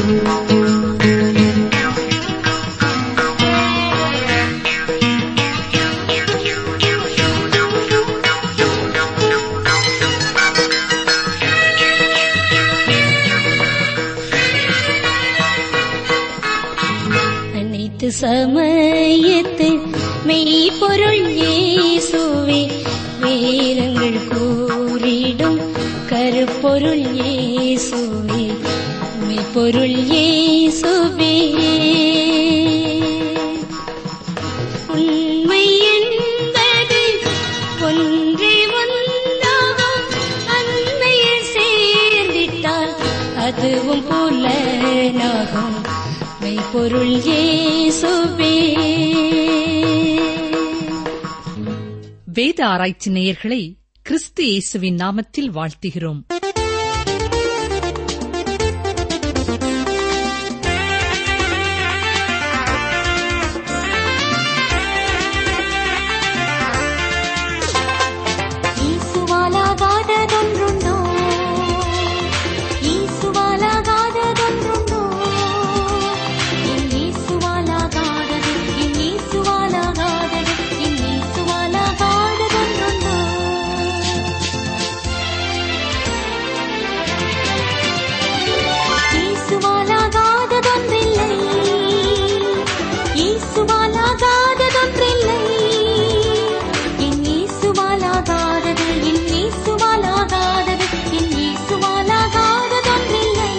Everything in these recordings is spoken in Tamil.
அனைத்து சமயத்து மெய்ப்பொருள் இயேசுவே வேதங்கள் கூறிடும் கருப்பொருள் இயேசுவே மெய்ப்பொருள் இயேசுவே உண்மை என்பது ஒன்றே ஒன்றாகும் அண்மையில் சேர்ந்திட்டால் அதுவும் புலனாகும் மெய்ப்பொருள் இயேசுவே வேத ஆராய்ச்சி நேயர்களை கிறிஸ்து இயேசுவின் நாமத்தில் வாழ்த்துகிறோம் ஈசுவாலாகாததொன்றுண்டோ ஈசுவாலாகாததொன்றுண்டோ என் ஈசுவாலாகாதது என் ஈசுவாலாகாதது என் ஈசுவாலாகாததொன்றுண்டோ ஈசுவாலாகாததொன்றில்லை ஈசுவாலாகாததொன்றில்லை என் ஈசுவாலாகாதது என் ஈசுவாலாகாதது என் ஈசுவாலாகாததொன்றில்லை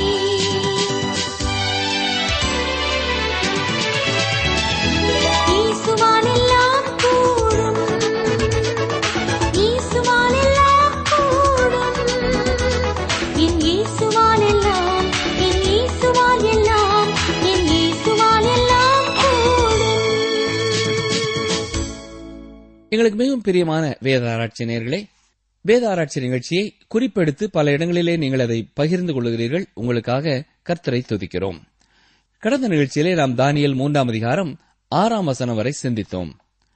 ஈசுவாலெல்லாம் கூடும் ஈசுவாலெல்லாம் கூடும் என் ஈசுவாலெல்லாம் என் ஈசுவாலெல்லாம் என் ஈசுவாலெல்லாம் கூடும் எங்களுக்கு மிகவும் பிரியமான வேத ஆராய்ச்சி நேயர்களே வேத ஆராய்ச்சி நிகழ்ச்சியை குறிப்பெடுத்து பல இடங்களிலே நீங்கள் அதை பகிர்ந்து கொள்கிறீர்கள் உங்களுக்காக கர்த்தரை துதிக்கிறோம் கடந்த நிகழ்ச்சியிலே நாம் தானியல் மூன்றாம் அதிகாரம் ஆறாம் வசனம் வரை சிந்தித்தோம்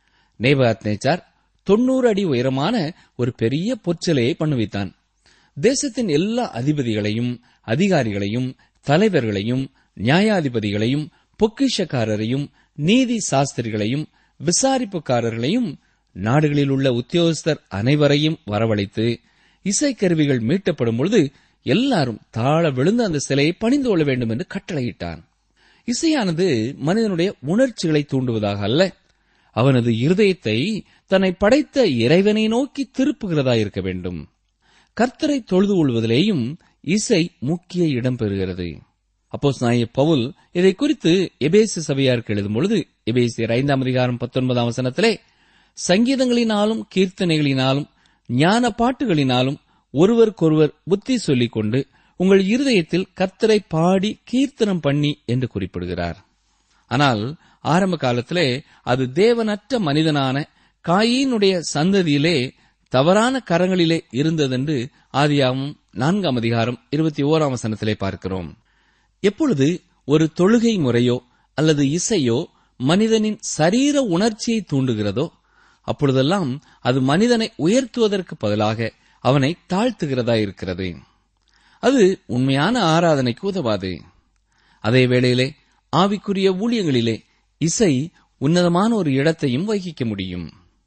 நேபாத் நேச்சார் தொண்ணூறு அடி உயரமான ஒரு பெரிய பொற்சிலையை பண்ணுவித்தான் தேசத்தின் எல்லா அதிபதிகளையும் அதிகாரிகளையும் தலைவர்களையும் நியாயாதிபதிகளையும் பொக்கிஷக்காரரையும் நீதி சாஸ்திரிகளையும் விசாரிப்புக்காரர்களையும் நாடுகளில் உள்ள உத்தியோகஸ்தர் அனைவரையும் வரவழைத்து இசைக்கருவிகள் மீட்டப்படும் பொழுது எல்லாரும் தாழ விழுந்து அந்த சிலையை பணிந்து கொள்ள வேண்டும் என்று கட்டளையிட்டான் இசையானது மனிதனுடைய உணர்ச்சிகளை தூண்டுவதாக அல்ல அவனது இருதயத்தை தன்னை படைத்த இறைவனை நோக்கி திருப்புகிறதா இருக்க வேண்டும் கர்த்தரை தொழுது கொள்வதிலேயும் இசை முக்கிய இடம் பெறுகிறது அப்போஸ் நாய பவுல் இதை குறித்து எபேசு சபையாருக்கு எழுதும் பொழுது எபேசியர் ஐந்தாம் அதிகாரம் பத்தொன்பதாம் வசனத்திலே சங்கீதங்களினாலும் கீர்த்தனைகளினாலும் ஞான பாட்டுகளினாலும் ஒருவருக்கொருவர் புத்தி சொல்லிக் கொண்டு உங்கள் இருதயத்தில் கர்த்தரை பாடி கீர்த்தனம் பண்ணி என்று குறிப்பிடுகிறார் ஆனால் ஆரம்ப காலத்திலே அது தேவனற்ற மனிதனான காயினுடைய சந்ததியிலே தவறான கரங்களிலே இருந்ததென்று ஆதியாகமம் நான்காம் அதிகாரம் இருபத்தி ஓராம் வசனத்திலே பார்க்கிறோம் எப்பொழுது ஒரு தொழுகை முறையோ அல்லது இசையோ மனிதனின் சரீர உணர்ச்சியை தூண்டுகிறதோ அப்பொழுதெல்லாம் அது மனிதனை உயர்த்துவதற்கு பதிலாக அவனை தாழ்த்துகிறதா இருக்கிறது அது உண்மையான ஆராதனைக்கு உதவாது அதே வேளையிலே ஆவிக்குரிய ஊழியங்களிலே இசை உன்னதமான ஒரு இடத்தையும் வகிக்க முடியும்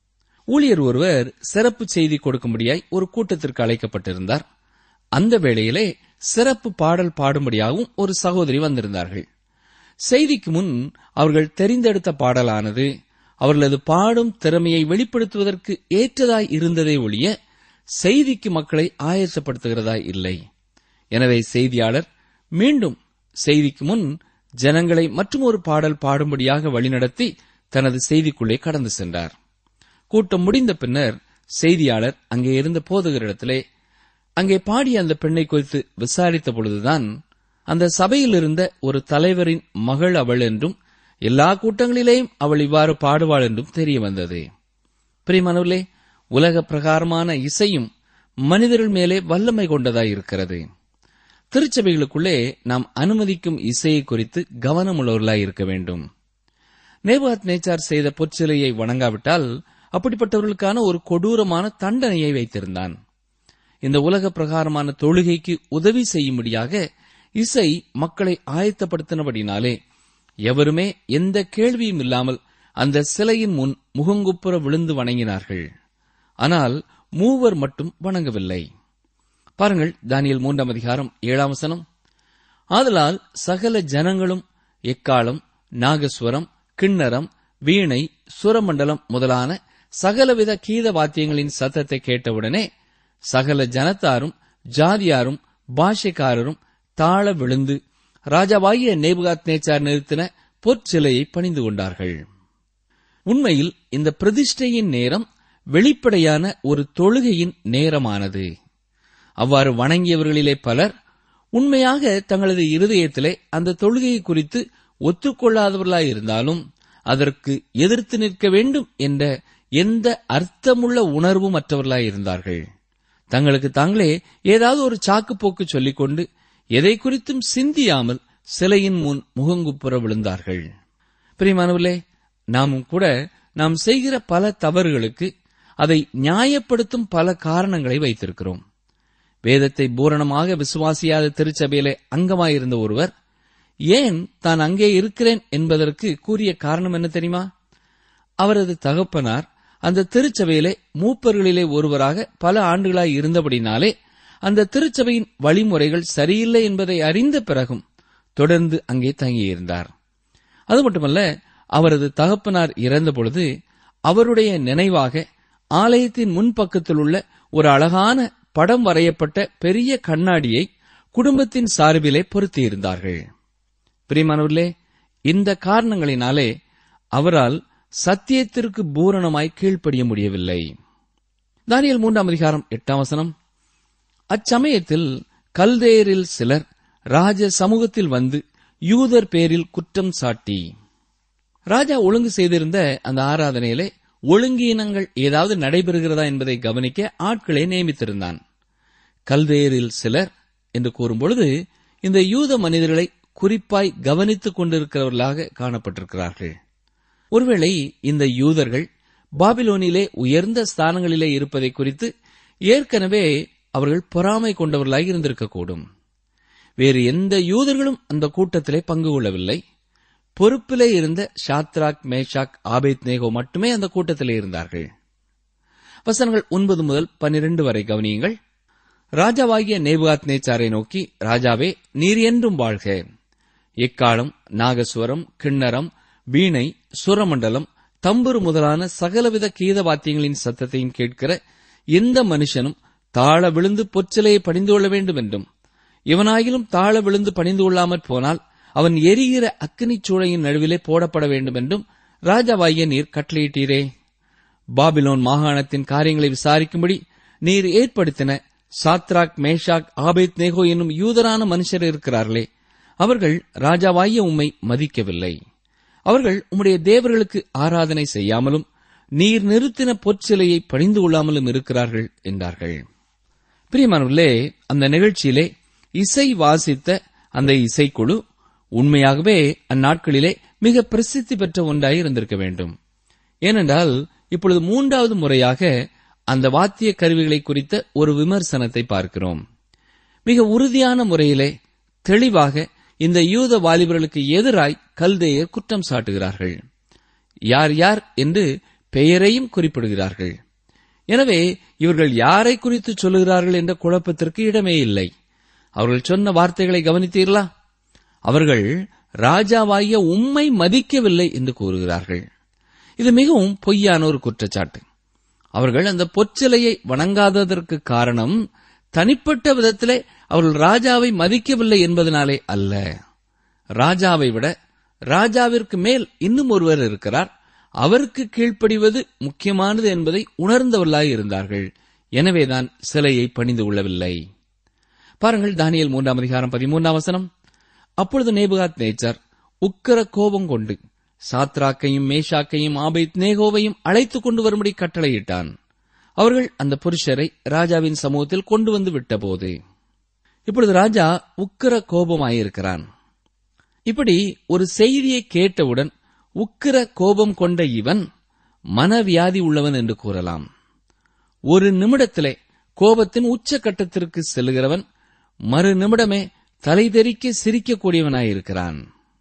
ஊழியர் ஒருவர் சிறப்பு செய்தி கொடுக்கும்படியாய் ஒரு கூட்டத்திற்கு அழைக்கப்பட்டிருந்தார் அந்த வேளையிலே சிறப்பு பாடல் பாடும்படியாகவும் ஒரு சகோதரி வந்திருந்தார்கள் செய்திக்கு முன் அவர்கள் தெரிந்தெடுத்த பாடலானது அவர்களது பாடும் திறமையை வெளிப்படுத்துவதற்கு ஏற்றதாய் இருந்ததே ஒழிய செய்திக்கு மக்களை ஆயத்தப்படுத்துகிறதாய் இல்லை எனவே செய்தியாளர் மீண்டும் செய்திக்கு முன் ஜனங்களை மற்றும் ஒரு பாடல் பாடும்படியாக வழிநடத்தி தனது செய்திக்குள்ளே கடந்து சென்றார் கூட்டம் முடிந்த பின்னர் செய்தியாளர் அங்கே இருந்த போதகரிடத்திலே அங்கே பாடிய அந்த பெண்ணை குறித்து விசாரித்த பொழுதுதான் அந்த சபையில் இருந்த ஒரு தலைவரின் மகள் அவள் என்றும் எல்லா கூட்டங்களிலேயும் அவள் இவ்வாறு பாடுவாள் என்றும் தெரிய வந்தது பிரிமனவர்களே உலக பிரகாரமான இசையும் மனிதர்கள் மேலே வல்லமை கொண்டதாய் இருக்கிறது திருச்சபைகளுக்குள்ளே நாம் அனுமதிக்கும் இசையை குறித்து கவனமுள்ளவர்களாய் இருக்க வேண்டும் நேபாத் நேச்சார் செய்த பொற்சிலையை வணங்காவிட்டால் அப்படிப்பட்டவர்களுக்கான ஒரு கொடூரமான தண்டனையை வைத்திருந்தான் இந்த உலக பிரகாரமான தொழுகைக்கு உதவி செய்யும்படியாக இசை மக்களை ஆயத்தப்படுத்தினபடினாலே எவருமே எந்த கேள்வியும் இல்லாமல் அந்த சிலையின் முன் முகங்குப்புற விழுந்து வணங்கினார்கள் ஆனால் மூவர் மட்டும் வணங்கவில்லை பாருங்கள் தானியல் மூன்றாம் அதிகாரம் ஏழாம் வசனம் ஆதலால் சகல ஜனங்களும் எக்காலம் நாகஸ்வரம் கிண்ணரம் வீணை சுரமண்டலம் முதலான சகலவித கீத வாத்தியங்களின் சத்தத்தை கேட்டவுடனே சகல ஜனத்தாரும் ஜாதியாரும் பாஷைக்காரரும் தாழ விழுந்து ராஜாவாகிய நேபுகாத் நேச்சார் நிறுத்தின பொற்சிலையை பணிந்து கொண்டார்கள் உண்மையில் இந்த பிரதிஷ்டையின் நேரம் வெளிப்படையான ஒரு தொழுகையின் நேரமானது அவ்வாறு வணங்கியவர்களிலே பலர் உண்மையாக தங்களது இருதயத்திலே அந்த தொழுகையை குறித்து ஒத்துக்கொள்ளாதவர்களாயிருந்தாலும் அதற்கு எதிர்த்து நிற்க வேண்டும் என்ற எந்த அர்த்தமுள்ள உணர்வும் மற்றவர்களாயிருந்தார்கள் தங்களுக்கு தாங்களே ஏதாவது ஒரு சாக்கு போக்கு சொல்லிக்கொண்டு எதை குறித்தும் சிந்தியாமல் சிலையின் முன் முகங்குப்புற விழுந்தார்கள் பிரியமானவர்களே நாமும் கூட நாம் செய்கிற பல தவறுகளுக்கு அதை நியாயப்படுத்தும் பல காரணங்களை வைத்திருக்கிறோம் வேதத்தை பூரணமாக விசுவாசியாத திருச்சபையிலே அங்கமாயிருந்த ஒருவர் ஏன் தான் அங்கே இருக்கிறேன் என்பதற்கு கூறிய காரணம் என்ன தெரியுமா அவரது தகப்பனார் அந்த திருச்சபையிலே மூப்பர்களிலே ஒருவராக பல ஆண்டுகளாய் இருந்தபடினாலே அந்த திருச்சபையின் வழிமுறைகள் சரியில்லை என்பதை அறிந்த பிறகும் தொடர்ந்து அங்கே தங்கியிருந்தார் அது மட்டுமல்ல அவரது தகப்பனார் இறந்தபொழுது அவருடைய நினைவாக ஆலயத்தின் முன்பக்கத்தில் உள்ள ஒரு அழகான படம் வரையப்பட்ட பெரிய கண்ணாடியை குடும்பத்தின் சார்பிலே பொருத்தியிருந்தார்கள் பிரியமானவர்களே இந்த காரணங்களினாலே அவரால் சத்தியத்திற்கு பூரணமாய் கீழ்ப்படிய முடியவில்லை தானியல் மூன்றாம் அதிகாரம் எட்டாம் வசனம் அச்சமயத்தில் கல்தேரில் சிலர் ராஜ சமூகத்தில் வந்து யூதர் பேரில் குற்றம் சாட்டி ராஜா ஒழுங்கு செய்திருந்த அந்த ஆராதனையிலே ஒழுங்கீனங்கள் ஏதாவது நடைபெறுகிறதா என்பதை கவனிக்க ஆட்களை நியமித்திருந்தான் கல்தேரில் சிலர் என்று கூறும்பொழுது இந்த யூத மனிதர்களை குறிப்பாய் கவனித்துக் கொண்டிருக்கிறவர்களாக காணப்பட்டிருக்கிறார்கள் ஒருவேளை இந்த யூதர்கள் பாபிலோனிலே உயர்ந்த ஸ்தானங்களிலே இருப்பதை குறித்து ஏற்கனவே அவர்கள் பொறாமை கொண்டவர்களாக இருந்திருக்கக்கூடும் வேறு எந்த யூதர்களும் அந்த கூட்டத்திலே பங்கு கொள்ளவில்லை பொறுப்பிலே இருந்த ஷாத்ராக் மேஷாக் ஆபேத் நேகோ மட்டுமே அந்த கூட்டத்திலே இருந்தார்கள் வசனங்கள் ஒன்பது முதல் பன்னிரண்டு வரை கவனியுங்கள் ராஜாவாகிய நேபுகாத் நேச்சாரை நோக்கி ராஜாவே நீர் என்றும் வாழ்க எக்காலம் நாகஸ்வரம் கிண்ணரம் வீணை சுரமண்டலம் தம்புரு முதலான சகலவித கீத வாத்தியங்களின் சத்தத்தையும் கேட்கிற எந்த மனுஷனும் தாழ விழுந்து பொற்சிலையை பணிந்து கொள்ள வேண்டும் என்றும் இவனாயிலும் தாழ விழுந்து பணிந்து கொள்ளாமற் போனால் அவன் எரிகிற அக்கினிச் சூளையின் நடுவிலே போடப்பட வேண்டும் என்றும் ராஜாவாகிய நீர் கட்டளையிட்டீரே பாபிலோன் மாகாணத்தின் காரியங்களை விசாரிக்கும்படி நீர் ஏற்படுத்தின சாத்ராக் மேஷாக் ஆபேத் நேகோ என்னும் யூதரான மனுஷர் இருக்கிறார்களே அவர்கள் ராஜாவாகிய உம்மை மதிக்கவில்லை அவர்கள் உம்முடைய தேவர்களுக்கு ஆராதனை செய்யாமலும் நீர் நிறுத்தின பொற்சிலையை பணிந்து கொள்ளாமலும் இருக்கிறார்கள் என்றார்கள் பிரியமானவர்களே அந்த நிகழ்ச்சியிலே இசை வாசித்த அந்த இசைக்குழு உண்மையாகவே அந்நாட்களிலே மிக பிரசித்தி பெற்ற ஒன்றாய் இருந்திருக்க வேண்டும் ஏனென்றால் இப்பொழுது மூன்றாவது முறையாக அந்த வாத்திய கருவிகளை குறித்த ஒரு விமர்சனத்தை பார்க்கிறோம் மிக உறுதியான முறையிலே தெளிவாக இந்த யூத வாலிபர்களுக்கு எதிராய் கல்தேயர் குற்றம் சாட்டுகிறார்கள் யார் யார் என்று பெயரையும் குறிப்பிடுகிறார்கள் எனவே இவர்கள் யாரை குறித்து சொல்லுகிறார்கள் என்ற குழப்பத்திற்கு இடமே இல்லை அவர்கள் சொன்ன வார்த்தைகளை கவனித்தீர்களா அவர்கள் ராஜாவாகிய உம்மை மதிக்கவில்லை என்று கூறுகிறார்கள் இது மிகவும் பொய்யான ஒரு குற்றச்சாட்டு அவர்கள் அந்த பொற்சிலையை வணங்காததற்கு காரணம் தனிப்பட்ட விதத்திலே அவர்கள் ராஜாவை மதிக்கவில்லை என்பதனாலே அல்ல ராஜாவை விட ராஜாவிற்கு மேல் இன்னும் ஒருவர் இருக்கிறார் அவருக்கு கீழ்ப்படிவது முக்கியமானது என்பதை உணர்ந்தவர்களாய் இருந்தார்கள் எனவேதான் சிலையை பணிந்து கொள்ளவில்லை பாருங்கள் தானியல் மூன்றாம் அதிகாரம் பதிமூன்றாம் வசனம் அப்பொழுது நேபுகாத் நேச்சர் உக்கர கோபம் கொண்டு சாத்ராக்கையும் மேஷாக்கையும் ஆபைத் நேகோவையும் அழைத்துக் கொண்டு வரும்படி கட்டளையிட்டான் அவர்கள் அந்த புருஷரை ராஜாவின் சமூகத்தில் கொண்டு வந்து விட்டபோது இப்பொழுது ராஜா உக்கிர கோபமாயிருக்கிறான் இப்படி ஒரு செய்தியை கேட்டவுடன் உக்கிர கோபம் கொண்ட இவன் மனவியாதி உள்ளவன் என்று கூறலாம் ஒரு நிமிடத்திலே கோபத்தின் உச்சகட்டத்திற்கு செல்கிறவன் மறு நிமிடமே தலைதெறிக்க சிரிக்கக்கூடியவனாயிருக்கிறான்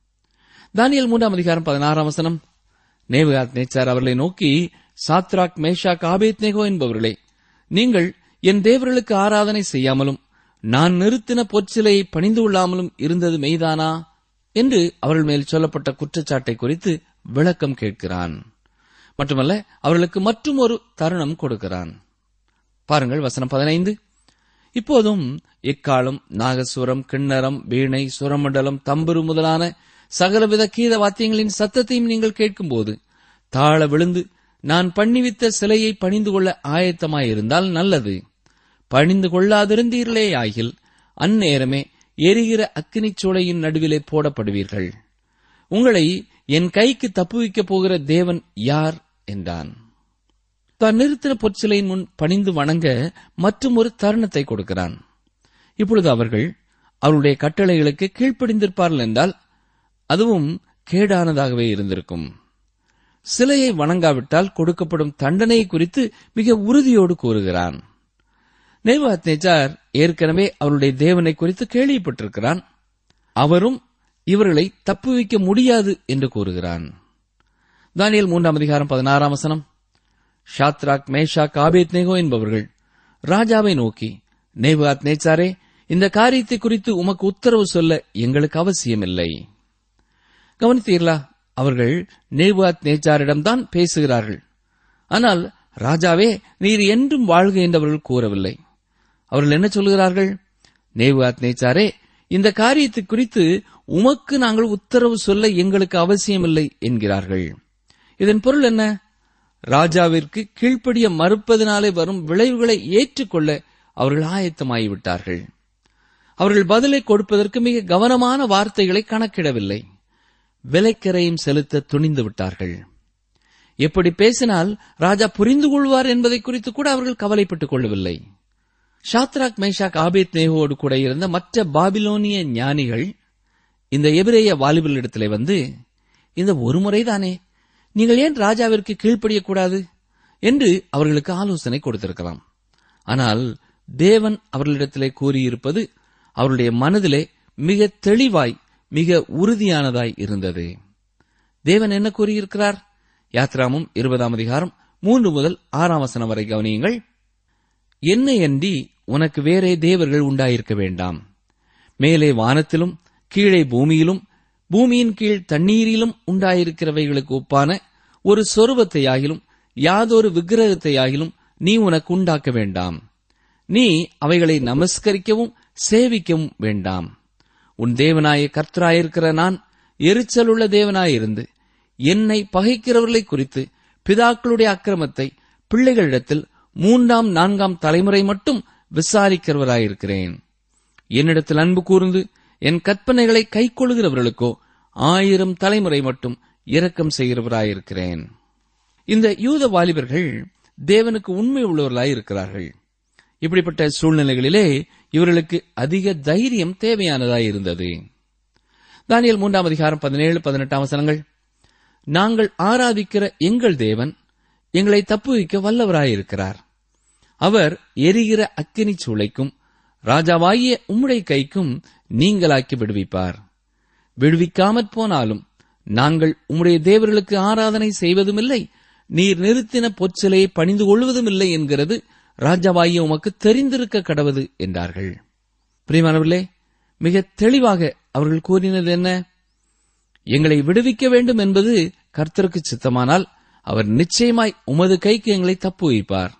தானியல் மூன்றாம் அதிகாரம் பதினாறாம் வசனம் நேபுகாத் நேச்சார் அவர்களை நோக்கி சாத்ராக் மேஷாக் ஆபேத் நேகோ என்பவர்களே நீங்கள் என் தேவர்களுக்கு ஆராதனை செய்யாமலும் நான் நிறுத்தின பொற்சிலையை பணிந்து கொள்ளாமலும் இருந்தது மெய்தானா என்று அவர்கள் மேல் சொல்லப்பட்ட குற்றச்சாட்டை குறித்து விளக்கம் கேட்கிறான் மட்டுமல்ல அவர்களுக்கு மற்றும் ஒரு தருணம் கொடுக்கிறான் பாருங்கள் வசனம் பதினைந்து இப்போதும் எக்காலம் நாகசுரம் கிண்ணரம் வீணை சுரமண்டலம் தம்புரு முதலான சகலவித கீத வாத்தியங்களின் சத்தத்தையும் நீங்கள் கேட்கும்போது தாழ விழுந்து நான் பண்ணிவித்த சிலையை பணிந்து கொள்ள ஆயத்தமாயிருந்தால் நல்லது பணிந்து கொள்ளாதிருந்தீர்களே ஆகில் அந்நேரமே எரிகிற அக்கினிச் சூளையின் நடுவிலே போடப்படுவீர்கள் உங்களை என் கைக்கு தப்புவிக்கப் போகிற தேவன் யார் என்றான் தான் நிறுத்தின பொற்சிலையின் முன் பணிந்து வணங்க மற்றும் ஒரு தருணத்தை கொடுக்கிறான் இப்பொழுது அவர்கள் அவருடைய கட்டளைகளுக்கு கீழ்ப்படிந்திருப்பார்கள் என்றால் அதுவும் கேடானதாகவே இருந்திருக்கும் சிலையை வணங்காவிட்டால் கொடுக்கப்படும் தண்டனை குறித்து மிக உறுதியோடு கூறுகிறான் நேபாத் நேச்சார் ஏற்கனவே அவருடைய தேவனை குறித்து கேள்விப்பட்டிருக்கிறான் அவரும் இவர்களை தப்புவிக்க முடியாது என்று கூறுகிறான் தானியல் மூன்றாம் அதிகாரம் பதினாறாம் வசனம் ஷாத்ராக் மேஷாக் ஆபேத் நேகோ என்பவர்கள் ராஜாவை நோக்கி நேபாத் நேச்சாரே இந்த காரியத்தை குறித்து உமக்கு உத்தரவு சொல்ல எங்களுக்கு அவசியமில்லை கவனித்தீர்களா அவர்கள் நேபாத் நேச்சாரிடம்தான் பேசுகிறார்கள் ஆனால் ராஜாவே நீர் என்றும் வாழ்க என்றவர்கள் கூறவில்லை அவர்கள் என்ன சொல்கிறார்கள் நேபாத் நேச்சாரே இந்த காரியத்தை குறித்து உமக்கு நாங்கள் உத்தரவு சொல்ல எங்களுக்கு அவசியமில்லை என்கிறார்கள் இதன் பொருள் என்ன ராஜாவிற்கு கீழ்ப்படிய மறுப்பதனாலே வரும் விளைவுகளை ஏற்றுக்கொள்ள அவர்கள் ஆயத்தமாகிவிட்டார்கள் அவர்கள் பதிலை கொடுப்பதற்கு மிக கவனமான வார்த்தைகளை கணக்கிடவில்லை விலைக்கரையும் செலுத்த துணிந்து விட்டார்கள் எப்படி பேசினால் ராஜா புரிந்து கொள்வார் என்பதை குறித்து கூட அவர்கள் கவலைப்பட்டுக் கொள்ளவில்லை ஷாத்ராக் மேஷாக் ஆபேத் நேகோடு கூட இருந்த மற்ற பாபிலோனிய ஞானிகள் இந்த எபிரேய வாலிபர்களிடத்திலே வந்து இந்த ஒரு முறைதானே நீங்கள் ஏன் ராஜாவிற்கு கீழ்ப்படியக்கூடாது என்று அவர்களுக்கு ஆலோசனை கொடுத்திருக்கலாம் ஆனால் தேவன் அவர்களிடத்திலே கூறியிருப்பது அவருடைய மனதிலே மிக தெளிவாய் மிக உறுதியானதாய் இருந்தது தேவன் என்ன கூறியிருக்கிறார் யாத்ராமும் இருபதாம் அதிகாரம் மூன்று முதல் ஆறாம் வசனம் வரை கவனியுங்கள் என்னை அன்றி உனக்கு வேறே தேவர்கள் உண்டாயிருக்க வேண்டாம் மேலே வானத்திலும் கீழே பூமியிலும் பூமியின் கீழ் தண்ணீரிலும் உண்டாயிருக்கிறவைகளுக்கு ஒப்பான ஒரு சொருவத்தையாகிலும் யாதொரு விக்கிரகத்தையாகிலும் நீ உனக்கு உண்டாக்க வேண்டாம் நீ அவைகளை நமஸ்கரிக்கவும் சேவிக்கவும் வேண்டாம் உன் தேவனாய கர்த்தராயிருக்கிற நான் எரிச்சலுள்ள தேவனாயிருந்து என்னை பகைக்கிறவர்களை குறித்து பிதாக்களுடைய அக்கிரமத்தை பிள்ளைகளிடத்தில் மூன்றாம் நான்காம் தலைமுறை மட்டும் விசாரிக்கிறவராயிருக்கிறேன் என்னிடத்தில் அன்பு கூர்ந்து என் கற்பனைகளை கைக்கொள்கிறவர்களுக்கோ ஆயிரம் தலைமுறை மட்டும் இரக்கம் செய்கிறவராயிருக்கிறேன் இந்த யூத வாலிபர்கள் தேவனுக்கு உண்மை உள்ளவர்களாயிருக்கிறார்கள் இப்படிப்பட்ட சூழ்நிலைகளிலே இவர்களுக்கு அதிக தைரியம் தேவையானதாய் இருந்தது தானியல் மூன்றாம் அதிகாரம் பதினேழு பதினெட்டாம் வசனங்கள் நாங்கள் ஆராதிக்கிற எங்கள் தேவன் எங்களை தப்புவிக்க வல்லவராயிருக்கிறார் அவர் எரிகிற அக்கினி சூளைக்கும் ராஜாவாகிய உம்முடைய கைக்கும் நீங்களாக்கி விடுவிப்பார் விடுவிக்காமற் போனாலும் நாங்கள் உம்முடைய தேவர்களுக்கு ஆராதனை செய்வதுமில்லை நீர் நிறுத்தின பொற்சிலையை பணிந்து கொள்வதுமில்லை என்கிறது ராஜாவாகிய உமக்கு தெரிந்திருக்க கடவது என்றார்கள் பிரியமானவர்களே மிக தெளிவாக அவர்கள் கூறினது என்ன எங்களை விடுவிக்க வேண்டும் என்பது கர்த்தருக்கு சித்தமானால் அவர் நிச்சயமாய் உமது கைக்கு எங்களை தப்புவிப்பார்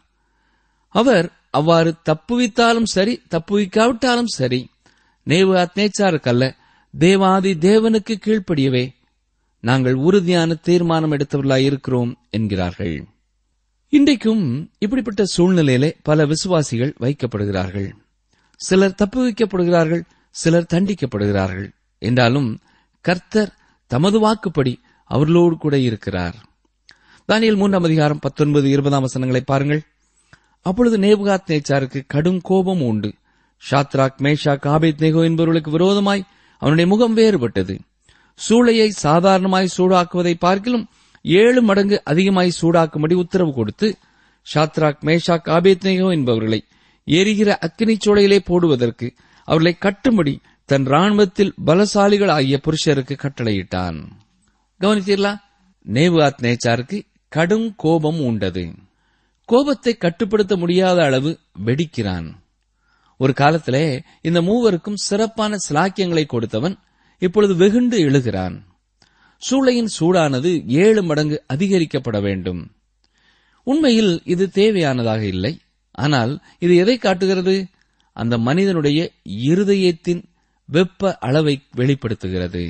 அவர் அவ்வாறு தப்புவித்தாலும் சரி தப்புவிக்காவிட்டாலும் சரி நேவாத் நேச்சாருக்கல்ல தேவாதி தேவனுக்கு கீழ்ப்படியவே நாங்கள் உறுதியான தீர்மானம் எடுத்தவர்களாய் இருக்கிறோம் என்கிறார்கள் இன்றைக்கும் இப்படிப்பட்ட சூழ்நிலையிலே பல விசுவாசிகள் வைக்கப்படுகிறார்கள் சிலர் தப்புவிக்கப்படுகிறார்கள் சிலர் தண்டிக்கப்படுகிறார்கள் என்றாலும் கர்த்தர் தமது வாக்குப்படி அவர்களோடு கூட இருக்கிறார் தானியல் மூன்றாம் அதிகாரம் பத்தொன்பது இருபதாம் வசனங்களை பாருங்கள் அப்பொழுது நேபுகாத் நேச்சாருக்கு கடும் கோபம் உண்டு ஷாத்ராக் மேஷாக் ஆபேத் நேகோ என்பவர்களுக்கு விரோதமாய் அவனுடைய முகம் வேறுபட்டது சூளையை சாதாரணமாய் சூடாக்குவதை பார்க்கிலும் ஏழு மடங்கு அதிகமாய் சூடாக்கும்படி உத்தரவு கொடுத்து ஷாத்ராக் மேஷாக் ஆபேத் நேகோ என்பவர்களை எரிகிற அக்கினி சூளையிலே போடுவதற்கு அவர்களை கட்டும்படி தன் ராணுவத்தில் பலசாலிகள் ஆகிய புருஷருக்கு கட்டளையிட்டான் கவனித்தீர்களா நேவாத் நேச்சாருக்கு கடும் கோபம் உண்டது கோபத்தை கட்டுப்படுத்த முடியாத அளவு வெடிக்கிறான் ஒரு காலத்திலே இந்த மூவருக்கும் சிறப்பான சிலாக்கியங்களை கொடுத்தவன் இப்பொழுது வெகுண்டு எழுகிறான் சூளையின் சூடானது ஏழு மடங்கு அதிகரிக்கப்பட வேண்டும் உண்மையில் இது தேவையானதாக இல்லை ஆனால் இது எதை காட்டுகிறது அந்த மனிதனுடைய இருதயத்தின் வெப்ப அளவை வெளிப்படுத்துகிறது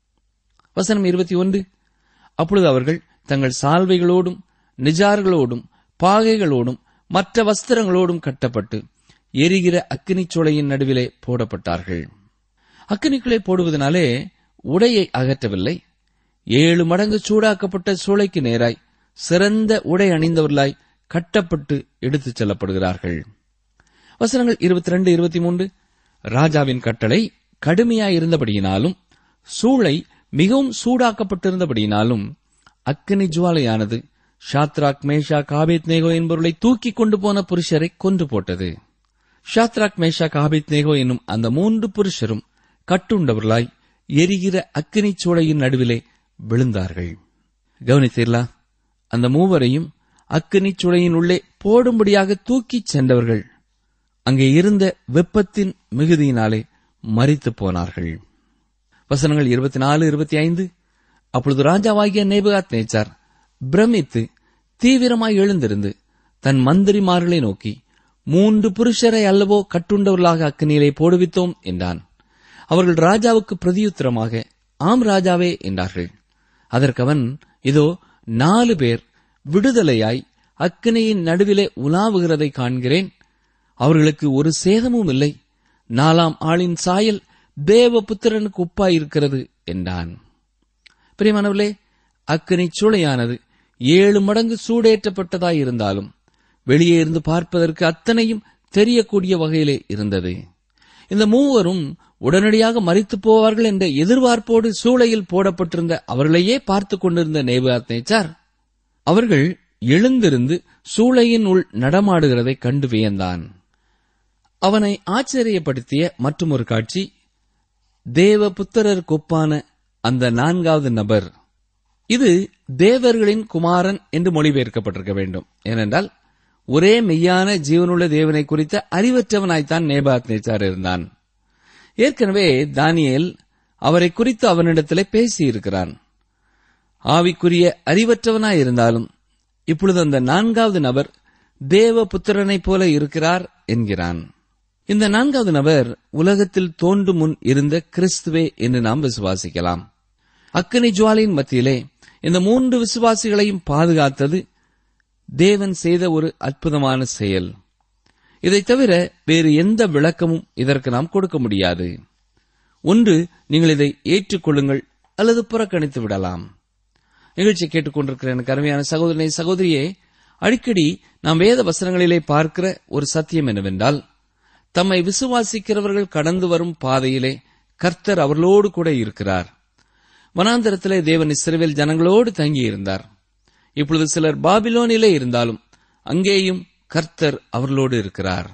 வசனம் இருபத்தி ஒன்று அப்பொழுது அவர்கள் தங்கள் சால்வைகளோடும் நிஜார்களோடும் பாகைகளோடும் மற்ற வஸ்திரங்களோடும் கட்டப்பட்டு எரிகிற அக்கினிச் சூளையின் நடுவிலே போடப்பட்டார்கள் அக்கினிக்குள்ளே போடுவதனாலே உடையை அகற்றவில்லை ஏழு மடங்கு சூடாக்கப்பட்ட சூளைக்கு நேராய் சிறந்த உடை அணிந்தவர்களாய் கட்டப்பட்டு எடுத்துச் செல்லப்படுகிறார்கள் வசனங்கள் இருபத்தி ரெண்டு இருபத்தி மூன்று ராஜாவின் கட்டளை கடுமையாயிருந்தபடியினாலும் சூளை மிகவும் சூடாக்கப்பட்டிருந்தபடியினாலும் அக்கினி ஜுவாலையானது ஷாத்ராக் மேஷா காபேத் நேகோ என்பவர்களை தூக்கி கொண்டு போன புருஷரை கொன்று போட்டது ஷாத்ராக் மேஷா காபேத் நேகோ என்னும் அந்த மூன்று புருஷரும் கட்டுண்டவர்களாய் எரிகிற அக்கினிச் சூளையின் நடுவிலே விழுந்தார்கள் கவனித்தீர்களா அந்த மூவரையும் அக்கினிச் சூளையின் உள்ளே போடும்படியாக தூக்கிச் சென்றவர்கள் அங்கே இருந்த வெப்பத்தின் மிகுதியினாலே மரித்து போனார்கள் வசனங்கள் இருபத்தி நாலு இருபத்தி ஐந்து அப்பொழுது ராஜாவாகிய நேபுகாத் நேச்சார் பிரமித்து தீவிரமாய் எழுந்திருந்து தன் மந்திரிமார்களை நோக்கி மூன்று புருஷரை அல்லவோ கட்டுண்டவர்களாக அக்கினியிலே போடுவித்தோம் என்றான் அவர்கள் ராஜாவுக்கு பிரதியுத்தரமாக ஆம் ராஜாவே என்றார்கள் அதற்கவன் இதோ நாலு பேர் விடுதலையாய் அக்கினியின் நடுவிலே உலாவுகிறதை காண்கிறேன் அவர்களுக்கு ஒரு சேதமும் இல்லை நாலாம் ஆளின் சாயல் தேவபுத்திரனுக்கு ஒப்பாயிருக்கிறது என்றான் பிரியமானவர்களே அக்கினி சூளையானது ஏழு மடங்கு சூடேற்றப்பட்டதாய் இருந்தாலும் வெளியே இருந்து பார்ப்பதற்கு அத்தனையும் தெரியக்கூடிய வகையிலே இருந்தது இந்த மூவரும் உடனடியாக மறித்து போவார்கள் என்ற எதிர்பார்ப்போடு சூளையில் போடப்பட்டிருந்த அவர்களையே பார்த்துக் கொண்டிருந்த நேபாத் நேச்சார் அவர்கள் எழுந்திருந்து சூளையின் உள் நடமாடுகிறதை கண்டு வியந்தான் அவனை ஆச்சரியப்படுத்திய மற்றொரு காட்சி தேவ புத்திரருக்கு ஒப்பான அந்த நான்காவது நபர் இது தேவர்களின் குமாரன் என்று மொழிபெயர்க்கப்பட்டிருக்க வேண்டும் ஏனென்றால் ஒரே மெய்யான ஜீவனுள்ள தேவனை குறித்த அறிவற்றவனாய்த்தான் நேபாத் நேச்சார் இருந்தான் ஏற்கனவே தானியேல் அவரை குறித்து அவனிடத்திலே பேசியிருக்கிறான் ஆவிக்குரிய அறிவற்றவனாய் இருந்தாலும் இப்பொழுது அந்த நான்காவது நபர் தேவ புத்திரனைப் போல இருக்கிறார் என்கிறான் இந்த நான்காவது நபர் உலகத்தில் தோன்றும் முன் இருந்த கிறிஸ்துவே என்று நாம் விசுவாசிக்கலாம் அக்கினி ஜுவாலின் மத்தியிலே இந்த மூன்று விசுவாசிகளையும் பாதுகாத்தது தேவன் செய்த ஒரு அற்புதமான செயல் இதைத் தவிர வேறு எந்த விளக்கமும் இதற்கு நாம் கொடுக்க முடியாது ஒன்று நீங்கள் இதை ஏற்றுக்கொள்ளுங்கள் அல்லது புறக்கணித்து விடலாம் நிகழ்ச்சி கேட்டுக்கொண்டிருக்கிற எனக்கு அருமையான சகோதரனை சகோதரியே அடிக்கடி நாம் வேத வசனங்களிலே பார்க்கிற ஒரு சத்தியம் என்னவென்றால் தம்மை விசுவாசிக்கிறவர்கள் கடந்து வரும் பாதையிலே கர்த்தர் அவர்களோடு கூட இருக்கிறார் வனாந்தரத்திலே தேவன் இஸ்ரவேல் ஜனங்களோடு தங்கியிருந்தார் இப்பொழுது சிலர் பாபிலோனிலே இருந்தாலும் அங்கேயும் கர்த்தர் அவர்களோடு இருக்கிறார்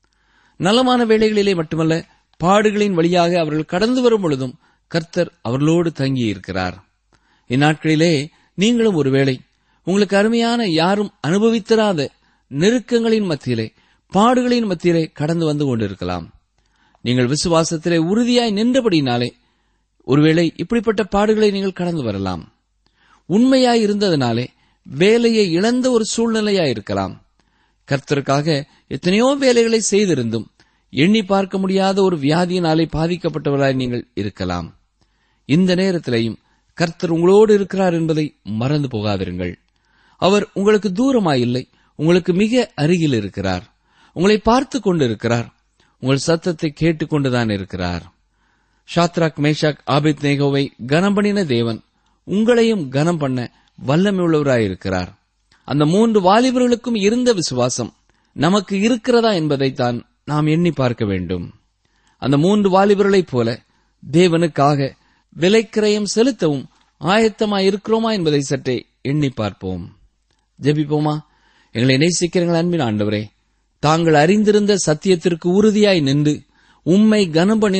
நலமான வேளைகளிலே மட்டுமல்ல பாடுகளின் வழியாக அவர்கள் கடந்து வரும் பொழுதும் கர்த்தர் அவர்களோடு தங்கியிருக்கிறார் இந்நாட்களிலே நீங்களும் ஒருவேளை உங்களுக்கு அருமையான யாரும் அனுபவித்திராத நெருக்கங்களின் மத்தியிலே பாடுகளின் மத்தியிலே கடந்து வந்து கொண்டிருக்கலாம் நீங்கள் விசுவாசத்திலே உறுதியாய் நின்றபடினாலே ஒருவேளை இப்படிப்பட்ட பாடுகளை நீங்கள் கடந்து வரலாம் உண்மையாய் இருந்ததனாலே வேலையை இழந்த ஒரு சூழ்நிலையாய் இருக்கலாம் கர்த்தருக்காக எத்தனையோ வேலைகளை செய்திருந்தும் எண்ணி பார்க்க முடியாத ஒரு வியாதியினாலே பாதிக்கப்பட்டவராய் நீங்கள் இருக்கலாம் இந்த நேரத்திலேயும் கர்த்தர் உங்களோடு இருக்கிறார் என்பதை மறந்து போகாதிருங்கள் அவர் உங்களுக்கு தூரமாயில்லை உங்களுக்கு மிக அருகில் இருக்கிறார் உங்களை பார்த்து கொண்டிருக்கிறார் உங்கள் சத்தத்தை கேட்டுக்கொண்டுதான் இருக்கிறார் ஷாத்ராக் மேஷாக் ஆபித் நேகோவை கனம் பண்ணின தேவன் உங்களையும் கனம் பண்ண வல்லமையுள்ளவராயிருக்கிறார் அந்த மூன்று வாலிபர்களுக்கும் இருந்த விசுவாசம் நமக்கு இருக்கிறதா என்பதைத்தான் நாம் எண்ணி பார்க்க வேண்டும் அந்த மூன்று வாலிபர்களைப் போல தேவனுக்காக விலைக்கிரயம் செலுத்தவும் ஆயத்தமாய் இருக்கிறோமா என்பதை சற்றே எண்ணி பார்ப்போம் ஜெபிப்போமா எங்களை நேசிக்கிறங்கள் அன்பின் ஆண்டவரே தாங்கள் அறிந்திருந்த சத்தியத்திற்கு உறுதியாய் நின்று உம்மை கனம் பண்ணின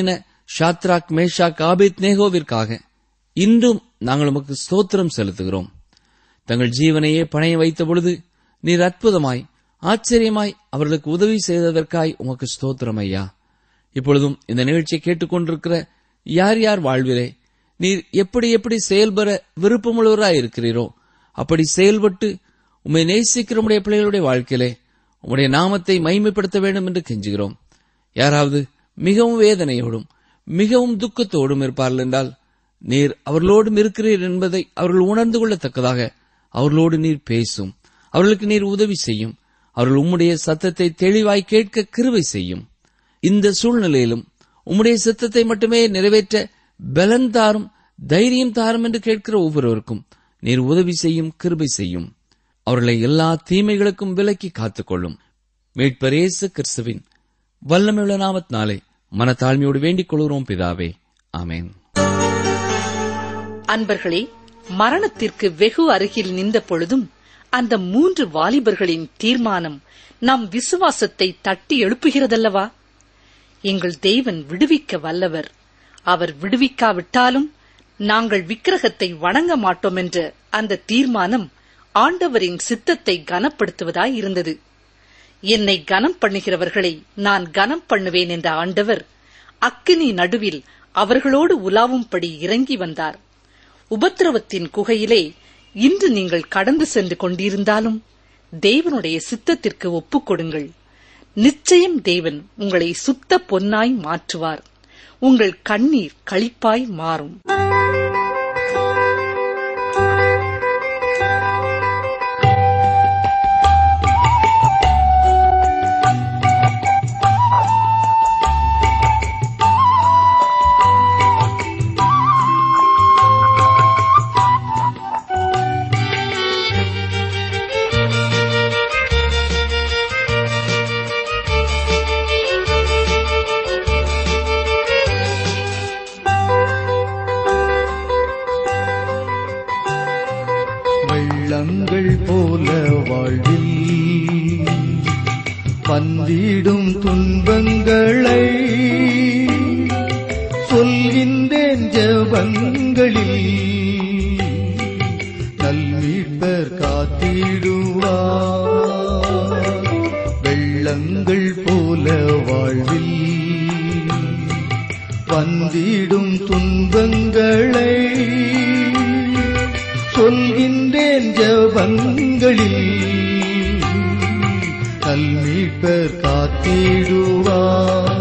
ஷாத்ராக் மேஷாக் ஆபித் நேகோவிற்காக இன்றும் நாங்கள் உமக்கு ஸ்தோத்திரம் செலுத்துகிறோம் தங்கள் ஜீவனையே பணைய வைத்த பொழுது நீர் அற்புதமாய் ஆச்சரியமாய் அவர்களுக்கு உதவி செய்ததற்காய் உமக்கு ஸ்தோத்திரம் ஐயா இப்பொழுதும் இந்த நிகழ்ச்சியை கேட்டுக்கொண்டிருக்கிற யார் யார் வாழ்விலே நீர் எப்படி எப்படி செயல்பெற விருப்பமுள்ளவராய் இருக்கிறீரோ அப்படி செயல்பட்டு உம்மை நேசிக்கிற உடைய பிள்ளைகளுடைய வாழ்க்கையிலே உம்முடைய நாமத்தை மைமைப்படுத்த வேண்டும் என்று கெஞ்சுகிறோம் யாராவது மிகவும் வேதனையோடும் மிகவும் துக்கத்தோடும் இருப்பார்கள் என்றால் நீர் அவர்களோடும் இருக்கிறீர் என்பதை அவர்கள் உணர்ந்து கொள்ளத்தக்கதாக அவர்களோடு நீர் பேசும் அவர்களுக்கு நீர் உதவி செய்யும் அவர்கள் உம்முடைய சத்தத்தை தெளிவாய் கேட்க கிருவை செய்யும் இந்த சூழ்நிலையிலும் உம்முடைய சித்தத்தை மட்டுமே நிறைவேற்ற பலன் தாரும் தைரியம் தாரும் என்று கேட்கிற ஒவ்வொருவருக்கும் நீர் உதவி செய்யும் கிருபை செய்யும் அவர்களை எல்லா தீமைகளுக்கும் விலக்கி காத்துக்கொள்ளும் மீட்பர் இயேசு கிறிஸ்துவின் வல்லமையுள்ள நாமத்தினாலே மனத்தாழ்மையோடு வேண்டிக் கொள்கிறோம் பிதாவே ஆமென் அன்பர்களே மரணத்திற்கு வெகு அருகில் நின்ற பொழுதும் அந்த மூன்று வாலிபர்களின் தீர்மானம் நம் விசுவாசத்தை தட்டி எழுப்புகிறதல்லவா எங்கள் தேவன் விடுவிக்க வல்லவர் அவர் விடுவிக்காவிட்டாலும் நாங்கள் விக்கிரகத்தை வணங்க மாட்டோம் என்ற அந்த தீர்மானம் ஆண்டவரின் சித்தத்தை கனப்படுத்துவதாய் இருந்தது என்னை கனம் பண்ணுகிறவர்களை நான் கனம் பண்ணுவேன் என்ற ஆண்டவர் அக்கினி நடுவில் அவர்களோடு உலாவும்படி இறங்கி வந்தார் உபத்திரவத்தின் குகையிலே இன்று நீங்கள் கடந்து சென்று கொண்டிருந்தாலும் தேவனுடைய சித்தத்திற்கு ஒப்புக் கொடுங்கள் நிச்சயம் தேவன் உங்களை சுத்த பொன்னாய் மாற்றுவார் உங்கள் கண்ணீர் களிப்பாய் மாறும் வெள்ளங்கள் போல வாழ்வில் வந்திடும் துன்பங்களை சொல்கின்றேன் ஜபங்களில் நல்மீட்பர் காத்திடுவார் வெள்ளங்கள் போல வாழ்வில் வந்திடும் துன்பங்களை சொல்கின்றேன் ஜபங்களில் கல்மீட்பர் காத்திடுவார்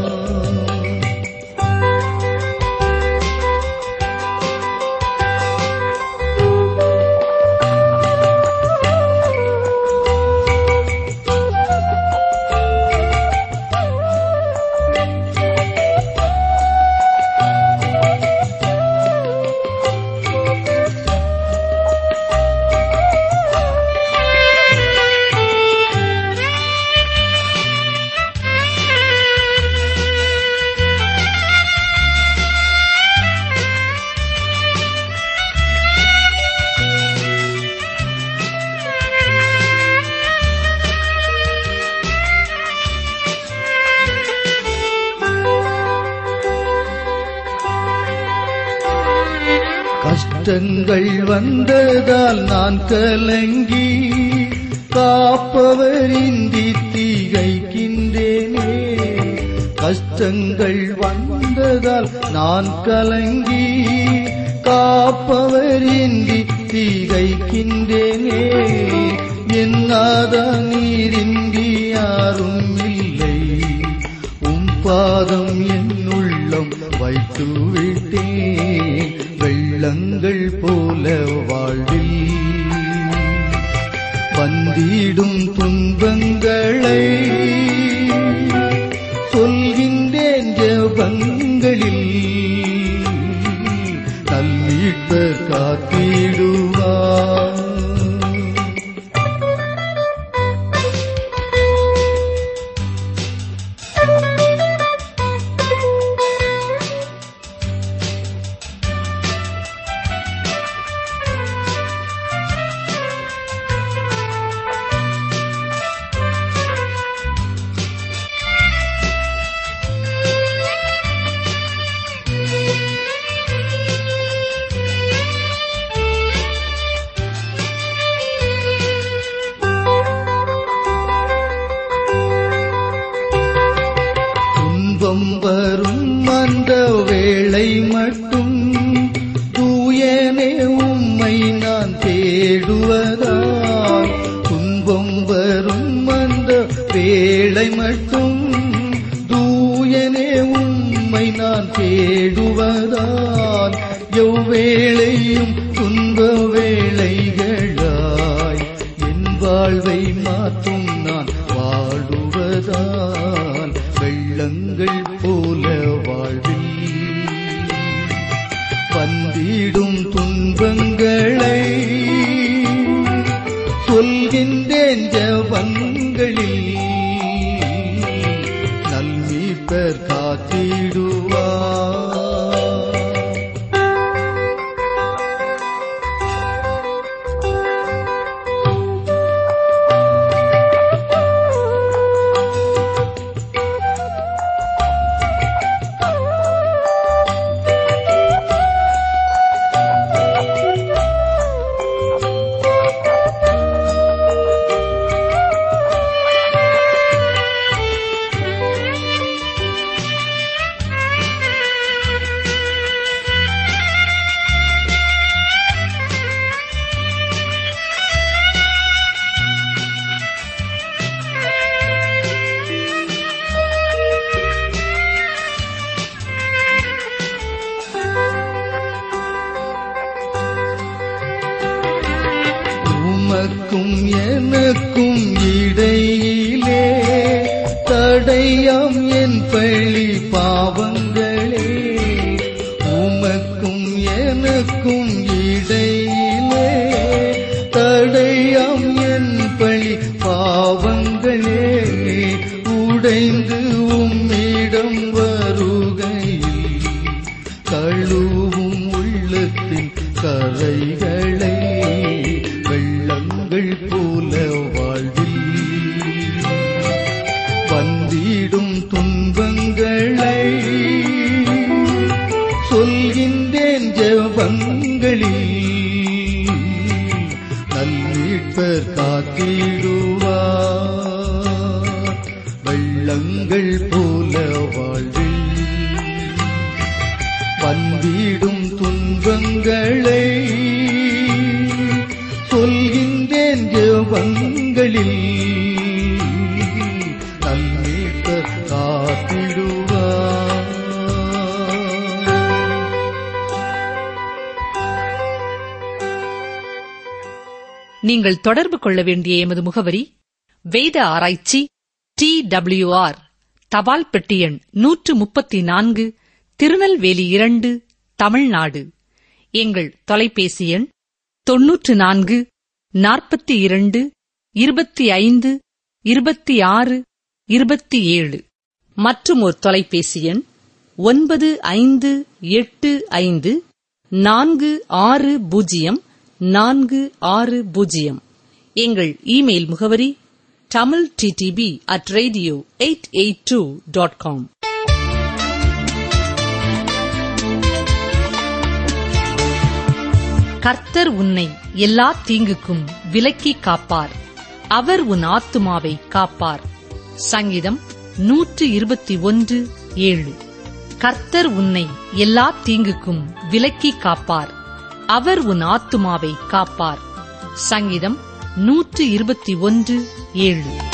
கஷ்டங்கள் வந்ததால் நான் கலங்கி காப்பவரின்றி திகைக்கின்றேனே கஷ்டங்கள் வந்ததால் நான் கலங்கி காப்பவரின்றி திகைக்கின்றேனே என்னாத நீரின்றி யாரும் இல்லை உம் பாதம் என் உள்ளம் வைத்து விட்டேன் வெள்ளங்கள் போல வாழ்வில் வந்திடும் துன்பங்களை சொல்கின்றேன் ஜபங்களில் நல்மீட்பர் காத்திடுவார் வரும் அந்த வேளை மட்டும் தூயனே உம்மை நான் தேடுவதால் துன்பம் வரும் அந்த வேளை மட்டும் தூயனே உம்மை நான் தேடுவதால் எவ்வேளையும் துன்ப வேளைகளாய் என் வாழ்வை மாற்றும் நான் வாழுவதால் வெள்ளங்கள் போல வாழ்வில் வந்திடும் துன்பங்களை சொல்கின்றேன் ஜபங்களில் நல்மீட்பர் காத்திடுவார் உமக்கும் எனக்கும் இடையிலே தடையாம் என் பழி பாவங்களே உமக்கும் எனக்கும் இடையிலே தடையாம் என் பழி பாவங்களே உடைந்து உம்மிடம் வருகையில் கழுவும் உள்ளத்தின் கரைகளை வெள்ளங்கள் போல வாழ்வில் வந்திடும் துன்பங்களை சொல்கின்றேன் ஜபங்களில் நல்லீட்பர் காத்திடுவார் வெள்ளங்கள் போல வாழ்வில் வந்திடும் துன்பங்களை சொல்கின்றேன் ஜபங்களில் நல்மீட்பர் காத்திடுவார் நீங்கள் தொடர்பு கொள்ள வேண்டிய எமது முகவரி வேத ஆராய்ச்சி டி ஆர் தபால் பெட்டி எண் நூற்று முப்பத்தி நான்கு திருநெல்வேலி இரண்டு தமிழ்நாடு எங்கள் தொலைபேசி எண் தொன்னூற்று நான்கு நாற்பத்தி இரண்டு இருபத்தி ஐந்து இருபத்தி ஆறு இருபத்தி ஏழு மற்றும் ஒரு தொலைபேசி எண் ஒன்பது ஐந்து எட்டு ஐந்து நான்கு ஆறு பூஜ்ஜியம் நான்கு ஆறு பூஜ்ஜியம் எங்கள் இமெயில் முகவரி Tamil TDP at radio eight eight two dot com கர்த்தர் உன்னை எல்லா தீங்குக்கும் விலக்கி காப்பார் அவர் உன் ஆத்துமாவை காப்பார் சங்கீதம் நூற்று இருபத்தி ஒன்று ஏழு கர்த்தர் உன்னை எல்லா தீங்குக்கும் விலக்கி காப்பார் அவர் உன் ஆத்துமாவை காப்பார் சங்கீதம் நூற்று இருபத்தி ஒன்று ஏழு